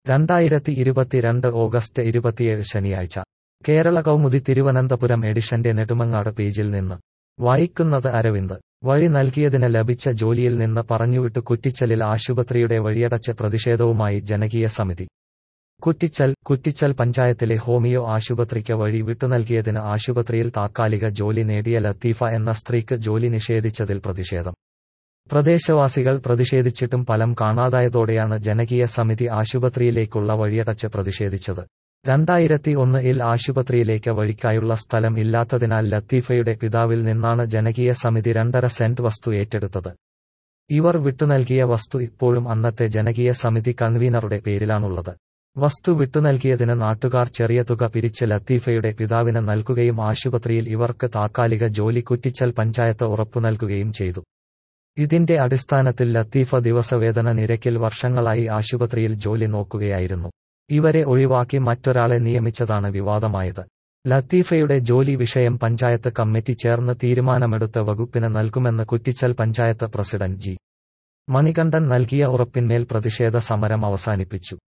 രണ്ടായിരത്തി ഇരുപത്തിരണ്ട് ഓഗസ്റ്റ് ഇരുപത്തിയേഴ് ശനിയാഴ്ച കേരള കൗമുദി തിരുവനന്തപുരം എഡിഷന്റെ നെടുമങ്ങാട് പേജിൽ നിന്ന് വായിക്കുന്നത് അരവിന്ദ് വഴി നൽകിയതിന് ലഭിച്ച ജോലിയിൽ നിന്ന് പറഞ്ഞുവിട്ടു കുറ്റിച്ചലിൽ ആശുപത്രിയുടെ വഴിയടച്ച് പ്രതിഷേധവുമായി ജനകീയ സമിതി കുറ്റിച്ചൽ കുറ്റിച്ചൽ പഞ്ചായത്തിലെ ഹോമിയോ ആശുപത്രിക്ക് വഴി വിട്ടുനൽകിയതിന് ആശുപത്രിയിൽ താത്കാലിക ജോലി നേടിയ ലത്തീഫ എന്ന സ്ത്രീക്ക് ജോലി നിഷേധിച്ചതിൽ പ്രതിഷേധം പ്രദേശവാസികൾ പ്രതിഷേധിച്ചിട്ടും ഫലം കാണാതായതോടെയാണ് ജനകീയ സമിതി ആശുപത്രിയിലേക്കുള്ള വഴിയടച്ച് പ്രതിഷേധിച്ചത് രണ്ടായിരത്തി ഒന്നിൽ ആശുപത്രിയിലേക്ക് വഴിക്കായുള്ള സ്ഥലം ഇല്ലാത്തതിനാൽ ലത്തീഫയുടെ പിതാവിൽ നിന്നാണ് ജനകീയ സമിതി രണ്ടര സെന്റ് വസ്തു ഏറ്റെടുത്തത് ഇവർ വിട്ടുനൽകിയ വസ്തു ഇപ്പോഴും അന്നത്തെ ജനകീയ സമിതി കൺവീനറുടെ പേരിലാണുള്ളത് വസ്തു വിട്ടുനൽകിയതിന് നാട്ടുകാർ ചെറിയ തുക പിരിച്ച് ലത്തീഫയുടെ പിതാവിന് നൽകുകയും ആശുപത്രിയിൽ ഇവർക്ക് താത്കാലിക ജോലി കുറ്റിച്ചൽ പഞ്ചായത്ത് ഉറപ്പു നൽകുകയും ചെയ്തു ഇതിന്റെ അടിസ്ഥാനത്തിൽ ലത്തീഫ ദിവസവേതന നിരക്കിൽ വർഷങ്ങളായി ആശുപത്രിയിൽ ജോലി നോക്കുകയായിരുന്നു ഇവരെ ഒഴിവാക്കി മറ്റൊരാളെ നിയമിച്ചതാണ് വിവാദമായത് ലത്തീഫയുടെ ജോലി വിഷയം പഞ്ചായത്ത് കമ്മിറ്റി ചേർന്ന് തീരുമാനമെടുത്ത വകുപ്പിന് നൽകുമെന്ന് കുറ്റിച്ചൽ പഞ്ചായത്ത് പ്രസിഡന്റ് ജി മണികണ്ഠൻ നൽകിയ ഉറപ്പിന്മേൽ പ്രതിഷേധ സമരം അവസാനിപ്പിച്ചു